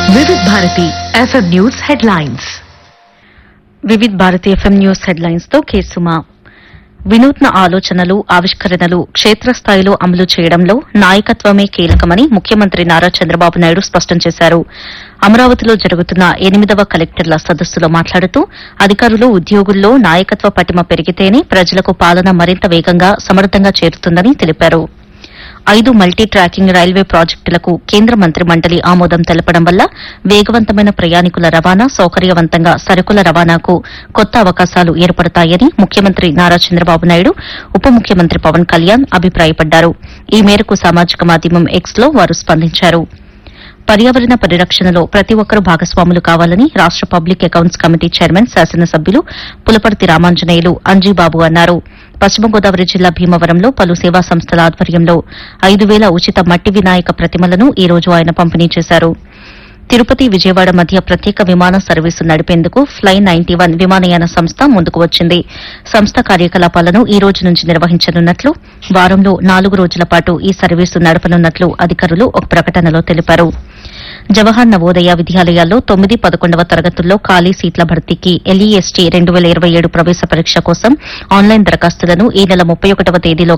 వివిధ Bharati FM news headlines Vividh Bharati FM news headlines తో కేసుమా వినూత్న ఆలోచనలు ఆవిష్కరణలు క్షేత్రస్థాయిలో అమలు చేయడంలో నాయకత్వమే కీలకమని ముఖ్యమంత్రి నారా చంద్రబాబు నాయుడు స్పష్టం చేశారు అమరావతిలో జరుగుతున్న ఎనిమిదవ కలెక్టర్ల సదస్సులో మాట్లాడుతూ అధికారులు ఉద్యోగుల్లో నాయకత్వ పటిమ పెరిగితేనే ప్రజలకు పాలన మరింత వేగంగా సమర్థంగా చేరుతుందని తెలిపారు ఐదు మల్టీ ట్రాకింగ్ రైల్వే ప్రాజెక్టులకు కేంద్ర మంత్రి మండలి ఆమోదం తెలపడం వల్ల వేగవంతమైన ప్రయాణికుల రవాణా సౌకర్యవంతంగా సరుకుల రవాణాకు కొత్త అవకాశాలు ఏర్పడతాయని ముఖ్యమంత్రి నారా చంద్రబాబు నాయుడు ఉప ముఖ్యమంత్రి పవన్ కళ్యాణ్ అభిప్రాయపడ్డారు ఈ మేరకు సామాజిక మాధ్యమం ఎక్స్ లో వారు స్పందించారు పర్యావరణ పరిరక్షణలో ప్రతి ఒక్కరూ భాగస్వాములు కావాలని రాష్ట పబ్లిక్ అకౌంట్స్ కమిటీ చైర్మన్ శాసనసభ్యులు పులపర్తి రామాంజనేయులు అంజీబాబు అన్నారు పశ్చిమ గోదావరి జిల్లా భీమవరంలో పలు సేవా సంస్థల ఆధ్వర్యంలో ఐదు వేల ఉచిత మట్టి వినాయక ప్రతిమలను ఈ రోజు ఆయన పంపిణీ చేశారు తిరుపతి విజయవాడ మధ్య ప్రత్యేక విమాన సర్వీసు నడిపేందుకు ఫ్లై నైన్టీ వన్ విమానయాన సంస్థ ముందుకు వచ్చింది సంస్థ కార్యకలాపాలను ఈ రోజు నుంచి నిర్వహించనున్నట్లు వారంలో నాలుగు రోజుల పాటు ఈ సర్వీసు నడపనున్నట్లు అధికారులు ఒక ప్రకటనలో తెలిపారు జవహర్ నవోదయ విద్యాలయాల్లో తొమ్మిది పదకొండవ తరగతుల్లో ఖాళీ సీట్ల భర్తీకి ఎల్ఈఎస్టీ రెండు వేల ఇరవై ఏడు ప్రవేశ పరీక్ష కోసం ఆన్లైన్ దరఖాస్తులను ఈ నెల ముప్పై ఒకటవ తేదీలో